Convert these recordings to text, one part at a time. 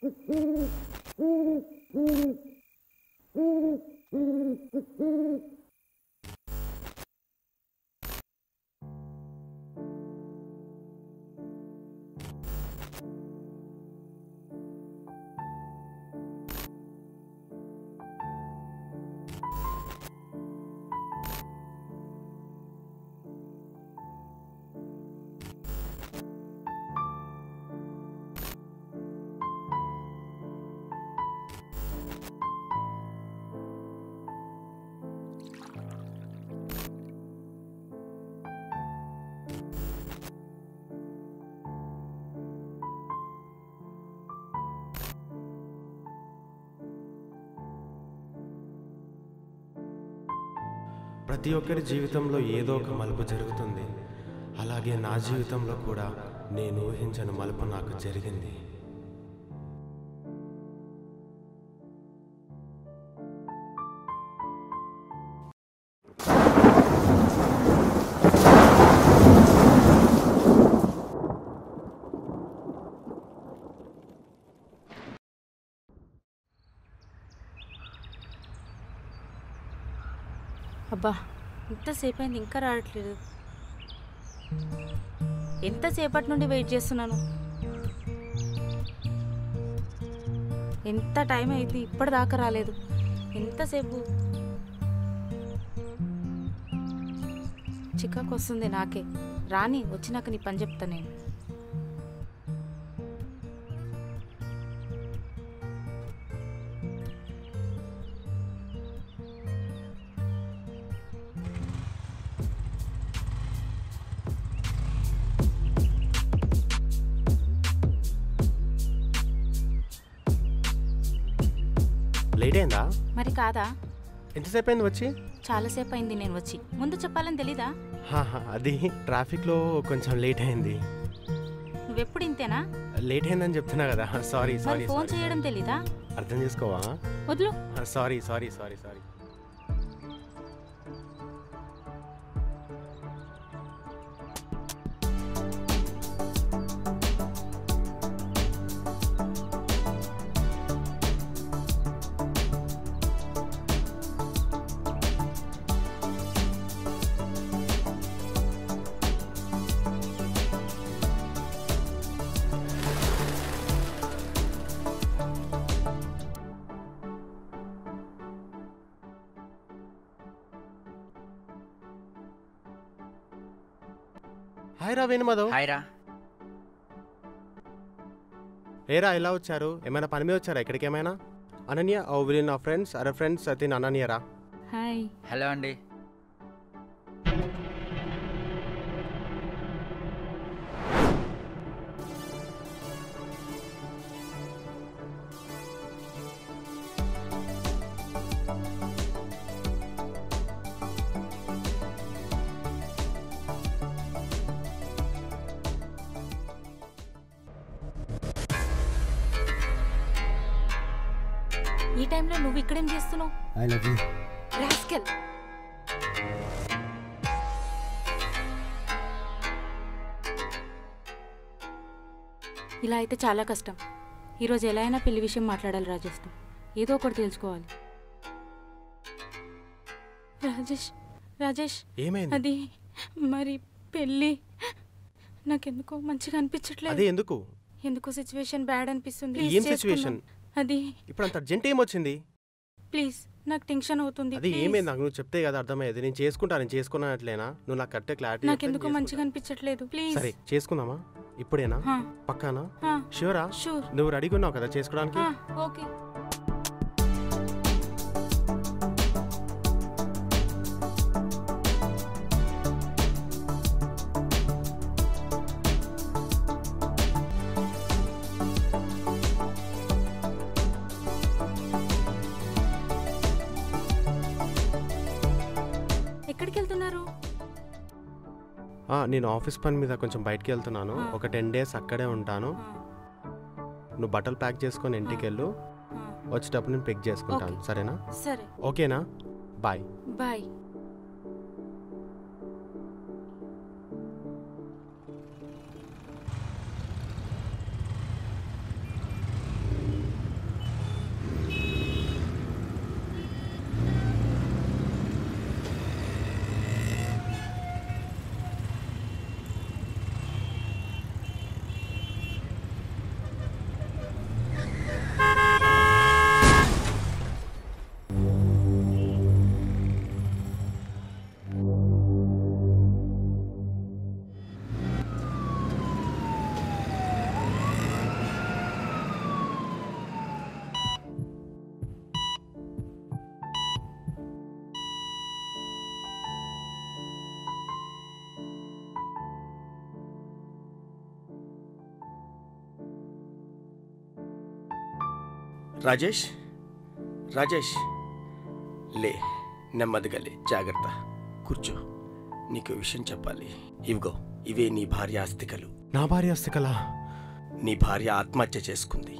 ప్రతి ఒక్కరి జీవితంలో ఏదో ఒక మలుపు జరుగుతుంది అలాగే నా జీవితంలో కూడా నేను ఊహించని మలుపు నాకు జరిగింది అబ్బా ఎంతసేపు అయింది ఇంకా రావట్లేదు ఎంతసేపటి నుండి వెయిట్ చేస్తున్నాను ఎంత టైం అయింది ఇప్పటిదాకా రాలేదు ఎంతసేపు చికాకు వస్తుంది నాకే రాని వచ్చినాక నీ పని చెప్తా నేను లేట్ అయిందా మరి కాదా ఎంతసేపు అయింది వచ్చి చాలాసేపు అయింది నేను వచ్చి ముందు చెప్పాలని తెలీదా హాహా, అది ట్రాఫిక్లో కొంచెం లేట్ అయింది నువ్వెప్పుడు ఇంతేనా లేట్ అయిందని చెప్తున్నా కదా సారీ మరి సారీ ఫోన్ సారీ చేయడం తెలీదా అర్థం చేసుకోవా వదులు sorry sorry sorry sorry hi రా వేణు మాధవ్ హాయ్ రా ఏరా ఎలా వచ్చారు ఏమైనా పని మీద వచ్చారా ఇక్కడికి ఏమైనా అనన్య ఓ విల్ నా ఫ్రెండ్స్ అరే ఫ్రెండ్స్ అతిన్ అనన్యరా హాయ్ హలో అండి ఈ టైంలో నువ్వు ఇక్కడేం చేస్తున్నావు ఐ లవ్ యూ రాస్కెల్ ఇలా అయితే చాలా కష్టం ఈరోజు ఎలా అయినా పెళ్లి విషయం మాట్లాడాలి రాజేష్తో ఏదో ఒకటి తెలుసుకోవాలి రాజేష్ రాజేష్ ఏమైంది అది మరి పెళ్ళి నాకెందుకో మంచిగా అదే అనిపించట్లేదు ఎందుకు ఎందుకో సిచ్యువేషన్ బ్యాడ్ అనిపిస్తుంది ఏం Please situation? చేసుకుందాం. అది ఇప్పుడు అంత అర్జెంట్ ఏమొచ్చింది ప్లీజ్ నాకు టెన్షన్ అవుతుంది అది please. ఏమైంది నాకు నువ్వు చెప్తే కదా అర్థమయ్యేది నేను చేసుకుంటా నేను చేసుకున్నట్లేనా నువ్వు నాకు కరెక్ట్ క్లారిటీ నాకెందుకో మంచిగా అనిపించట్లేదు ప్లీజ్ సరే చేసుకుందామా ఇప్పుడేనా హా, పక్కానా హా, షూరా షూర్ నువ్వు రెడీగా ఉన్నావు కదా చేసుకోవడానికి హా, ఓకే ఎక్కడికి వెళ్తున్నారు ఆ, నేను ఆఫీస్ పని మీద కొంచెం బయటికి వెళ్తున్నాను ఆ. ఒక టెన్ డేస్ అక్కడే ఉంటాను ఆ, నువ్వు బట్టలు ప్యాక్ చేసుకొని ఇంటికి వెళ్ళు ఆ, వచ్చేటప్పుడు నేను పిక్ చేసుకుంటాను ఓకే. సరేనా సరే ఓకేనా బాయ్ బాయ్ రాజేష్ రాజేష్ లే నెమ్మదిగా లే జాగ్రత్త కూర్చో నీకు విషయం చెప్పాలి ఇవిగో ఇవే నీ భార్య ఆస్తికలు నా భార్య అస్తికలా నీ భార్య ఆత్మహత్య చేసుకుంది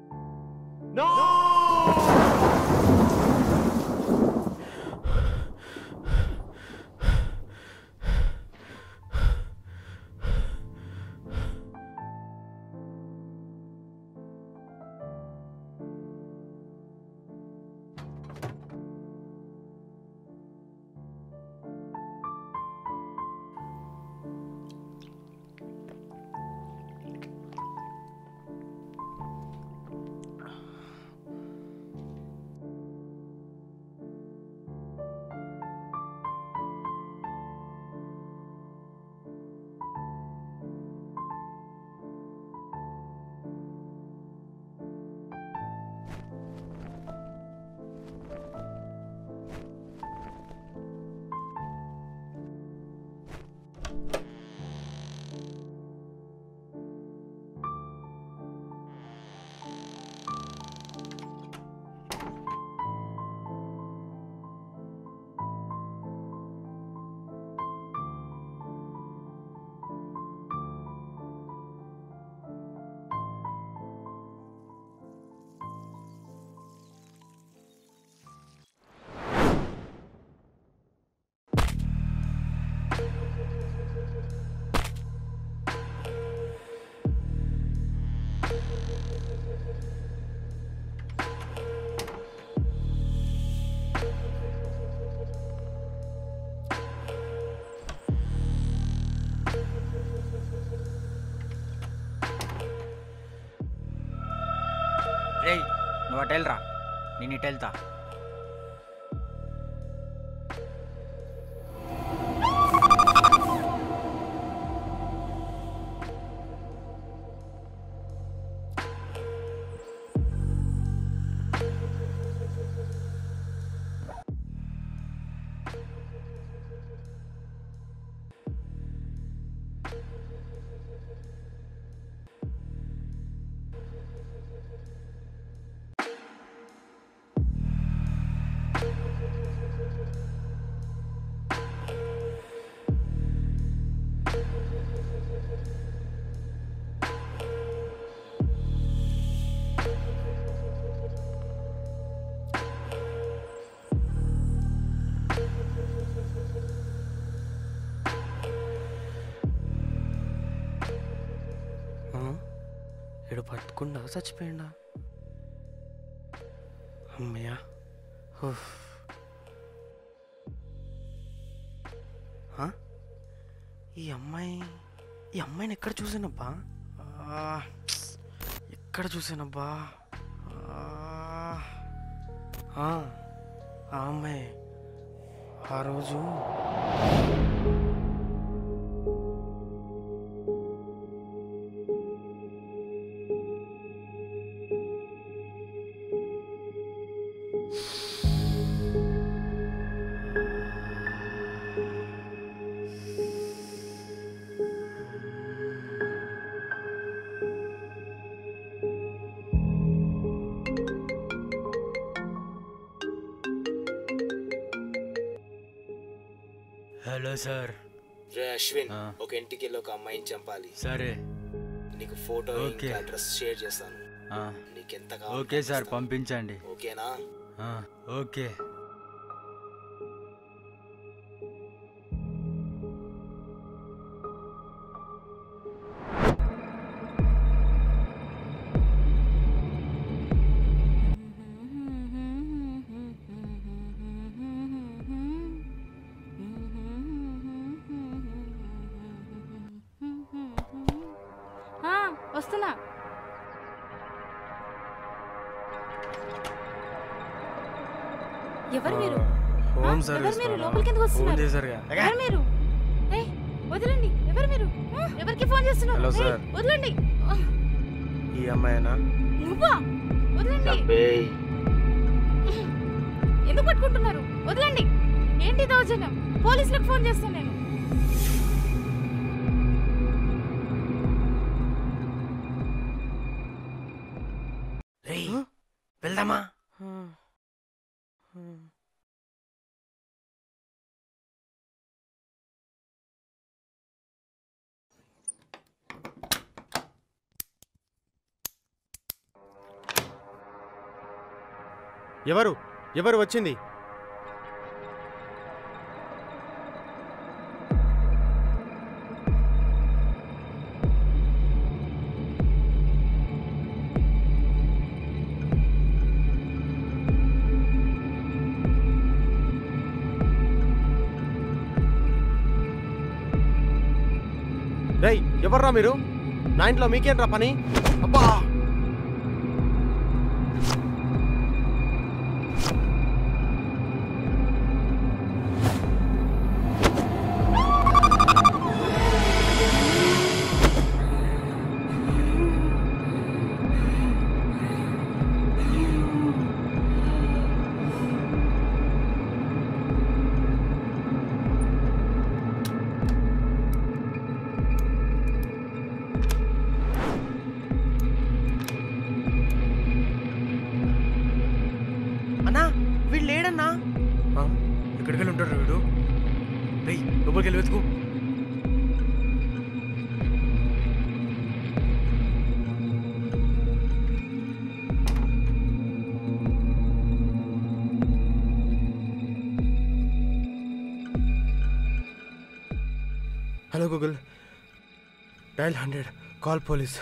రేయ్ నువ్వు అటు వెళ్ళరా నేను ఇటు వెళ్తా ఎడు పట్టుకుండా చచ్చిపోయిందా అమ్మయ్యా ఉఫ్. ఆ? ఈ అమ్మాయి ఈ అమ్మాయిని ఎక్కడ చూసానబ్బా ఆ, ఎక్కడ చూసానబ్బా ఆ, ఆ, ఆ అమ్మాయి ఆ రోజు హలో సార్ రే అశ్విన్ ఆ. ఒక ఇంటికి వెళ్ళి ఒక అమ్మాయిని చంపాలి సరే నీకు ఫోటో ఓకే. ఇంకా అడ్రస్ షేర్ చేస్తాను ఆ, నీకు ఎంత ఓకే సార్ పంపించండి ఓకేనా ఆ, ఓకే ఆ, వస్తున్నా ఎవరు మీరు హోమ్ ఆ, ఎవరు సర్వీస్ మీరు? వాళ్ళ. లోపలికి ఎందుకు వస్తున్నారు? ఫోన్ చేశారుగా ఎవరు మీరు ఏయ్, వదలండి ఎవరు మీరు ఆ, ఎవరికి ఫోన్ చేస్తున్నారు హలో, ఏయ్, సార్. వదలండి ఆ, ఈ అమ్మాయినా నువ్వా వదలండి ఎందుకు పట్టుకుంటున్నారు వదలండి ఏంటి దౌర్జన్యం పోలీసులకు ఫోన్ చేస్తాను నేను రేయ్ వెళ్దామా ఎవరు ఎవరు వచ్చింది రేయ్ ఎవర్రా మీరు నా ఇంట్లో మీకేంట్రా పని అబ్బా అన్నా వీడు లేడన్నా ఎక్కడికి వెళ్ళి ఉంటాడు వీడు రేయ్ లోపలికి వెళ్ళి వెతుకు hello Google dial hundred call police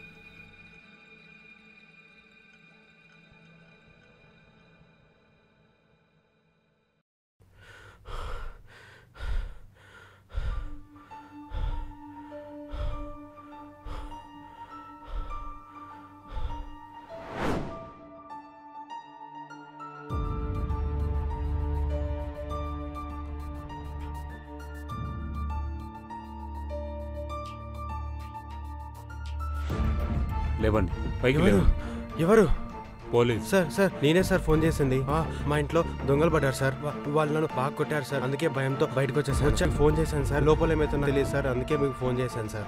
లేవండి పైకి ఎవరు లేవండి ఎవరు పోలీస్ సార్ సార్ నేనే సార్ ఫోన్ చేసింది ఆ, మా ఇంట్లో దొంగలు పడ్డారు సార్ వా- వాళ్ళు నన్ను బాగా కొట్టారు సార్ అందుకే భయంతో బయటకు వచ్చేసాను వచ్చాక ఫోన్ చేశాను సార్ లోపల ఏమైతుందో తెలియదు సార్ అందుకే మీకు ఫోన్ చేశాను సార్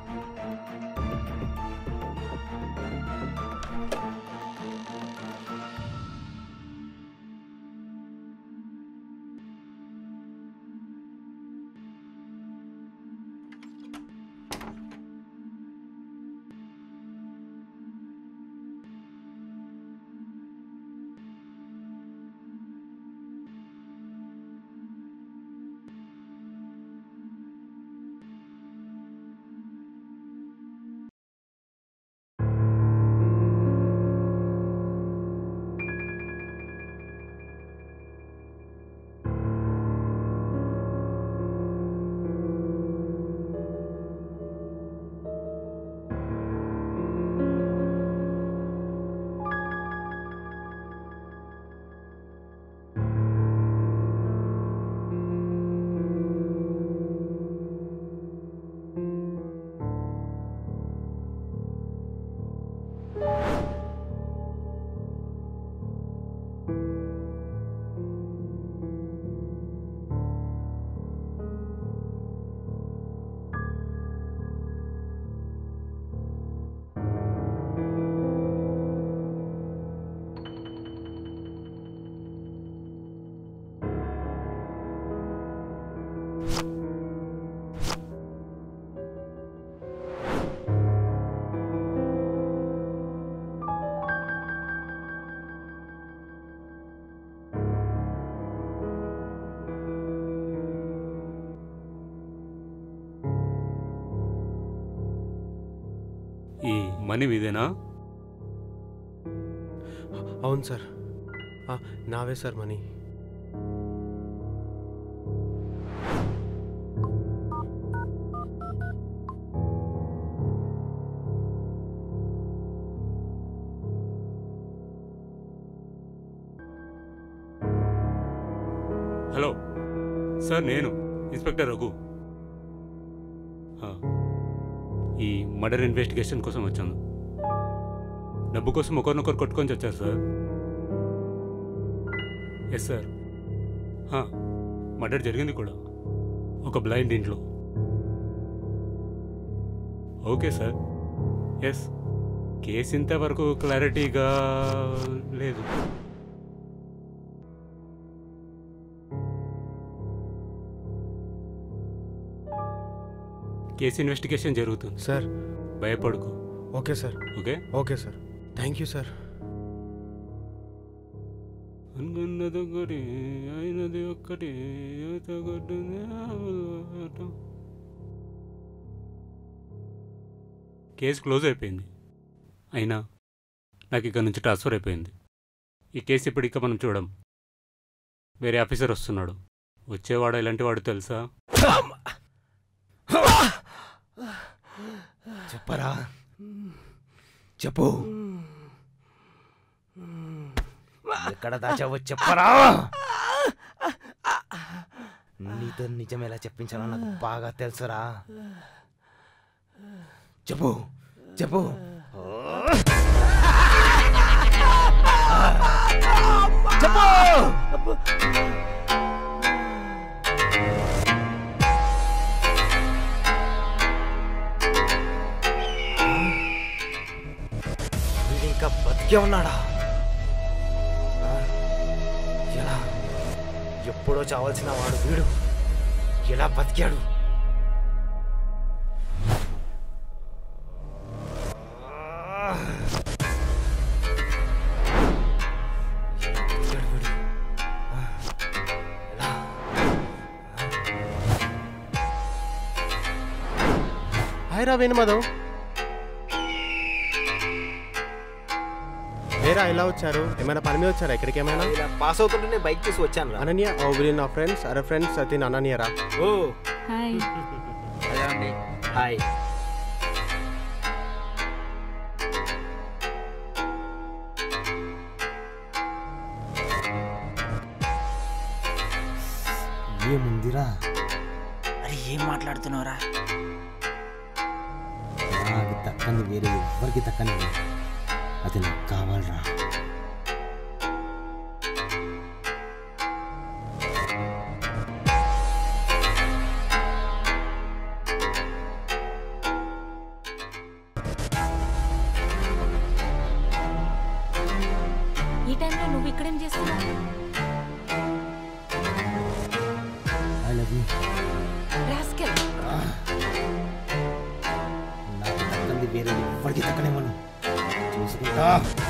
ఈ మనీ మీదేనా అవును సార్ ఆ, నావే సార్ మనీ హలో సార్ నేను ఇన్స్పెక్టర్ రఘు ఆ, ఈ మర్డర్ ఇన్వెస్టిగేషన్ కోసం వచ్చాను డబ్బు కోసం ఒకరినొకరు కొట్టుకొని వచ్చారు సార్ ఎస్ సార్ మర్డర్ జరిగింది కూడా ఒక బ్లైండ్ ఇంట్లో ఓకే సార్ ఎస్ కేసు ఇంతవరకు క్లారిటీగా లేదు కేసు ఇన్వెస్టిగేషన్ జరుగుతుంది సార్ భయపడుకో okay sir okay okay sir thank you sir అనుకున్నది ఒకటి అయినది ఒక్కటి యువత కొట్టింది ఆట. కేసు క్లోజ్ అయిపోయింది అయినా నాకు ఇక్కడ నుంచి ట్రాన్స్ఫర్ అయిపోయింది ఈ కేసు ఇప్పుడు ఇక మనం చూడం వేరే ఆఫీసర్ వస్తున్నాడు వచ్చేవాడు ఎలాంటి వాడు తెలుసా చెప్పరా చెప్పు ఎక్కడ దాచావో చెప్పరా నీతో నిజం ఎలా చెప్పించాలో నాకు బాగా తెలుసురా చెప్పు చెప్పు చెప్పు వీడు ఇంకా బతికే ఉన్నాడా ఆ? ఎలా ఎప్పుడో చావాల్సిన వాడు వీడు ఎలా బతికాడు ఆ! ఎలా బతికాడు వీడు? ఆ? ఎలా? హాయ్ రా వేణు మాధవ్ వేరా ఇలా వచ్చారు ఏమైనా పని మీద వచ్చారా ఇక్కడికి ఏమైనా ఇలా పాస్ అవుతుంటేనే బైక్ చూసి వచ్చాను రా అనన్య ఓ వీళ్ళు నా ఫ్రెండ్స్ అరే ఫ్రెండ్స్ సతీన్ అనన్య రా ఓ హాయ్ అదే అండి హాయ్ ఏముందిరా అరే ఏం మాట్లాడుతున్నావురా నాకు దక్కని వేరే ఎవ్వరికి దక్కని అది నాకు కావాలరా ఈ టైంలో నువ్వు ఇక్కడేం చేస్తున్నావు ఐ లవ్ యూ రాస్కెల్ నాకు దక్కంది వేరే ఎవ్వరికి దక్కనేమను చూసుకుంటా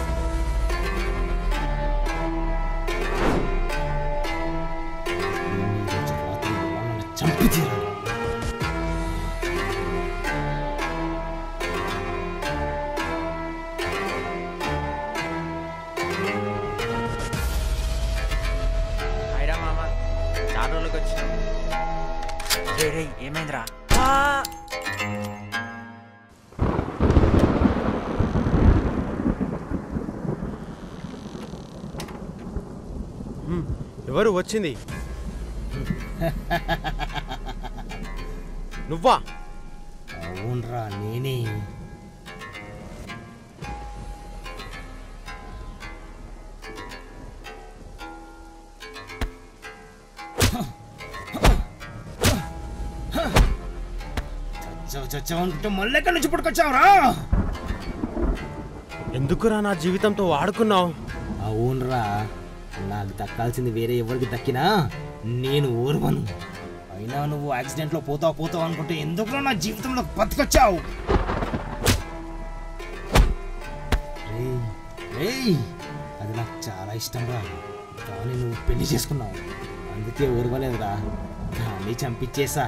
ఈరోజు రాత్రి ఎలా నన్ను చంపి తీరాలి. హాయ్రా మామ చాలా రోజులకు వచ్చినాం రే రే ఏమైందిరా హ్మ్, ఎవరు వచ్చింది నువ్వా అవునరా నేనే చచ్చావు చచ్చావు అనుకుంటే మళ్ళీ ఎక్కడి నుంచి పుట్టుకొచ్చావురా ఎందుకురా నా జీవితంతో వాడుకున్నావు అవునరా నాకు దక్కాల్సింది వేరే ఎవరికి దక్కినా నేను ఓర్వను అయినా నువ్వు యాక్సిడెంట్లో పోతావు పోతావు అనుకుంటే ఎందుకురా నా జీవితంలో బతికొచ్చావు రేయ్, రేయ్, అది నాకు చాలా ఇష్టం రా కానీ నువ్వు పెళ్లి చేసుకున్నావు అందుకే ఓర్వలేదురా కానీ చంపించేసా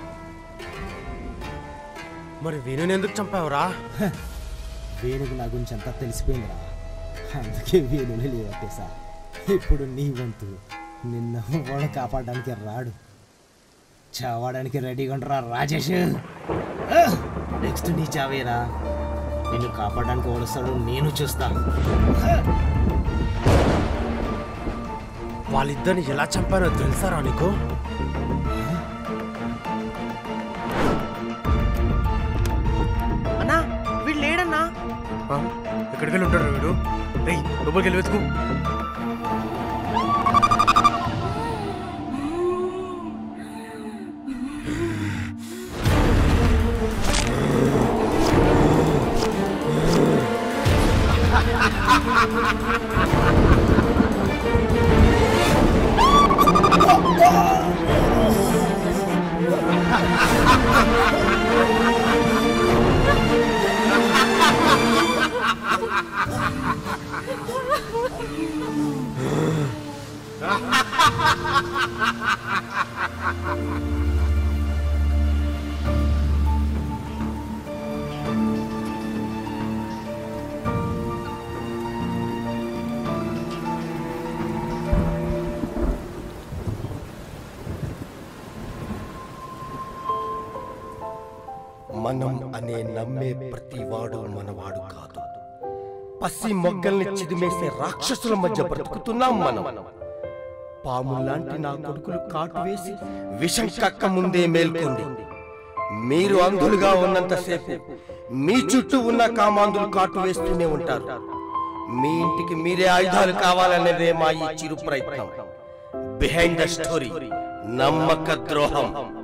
మరి వేణుని ఎందుకు చంపావురా వేణుకు నా గురించి అంతా తెలిసిపోయిందిరా అందుకే వేణుని లేవట్టేసా ఇప్పుడు నీ వంతు నిన్న వాడు కాపాడడానికి రాడు చావడానికి రెడీగా ఉండరా రాజేష్ నెక్స్ట్ నీ చావేరా నిన్ను కాపాడడానికి ఓడుస్తాడు నేను చూస్తా వాళ్ళిద్దరిని ఎలా చంపారో తెలుసారా నీకు అన్నా వీడు లేడన్నా ఎక్కడికి వెళ్ళి ఉంటాడు వీడు రేయ్ లోపలికి వెళ్ళి వెతుకు మనం అనే నమ్మే ప్రతివాడు మనవాడు కాదు పసి మొగ్గల్ని చిదిమేసే రాక్షసుల మధ్య బ్రతుకుతున్నాం మనం పాములాంటి నా కొడుకులు కాటు వేసి విషం కక్క ముందే మేల్కొంది మీరు అంధులుగా ఉన్నంతసేపు మీ చుట్టూ ఉన్న కామాంధులు కాటు వేస్తూనే ఉంటారు మీ ఇంటికి మీరే ఆయుధాలు కావాలనేదే మా ఈ చిరు ప్రయత్నం బిహైండ్ ద స్టోరీ నమ్మక ద్రోహం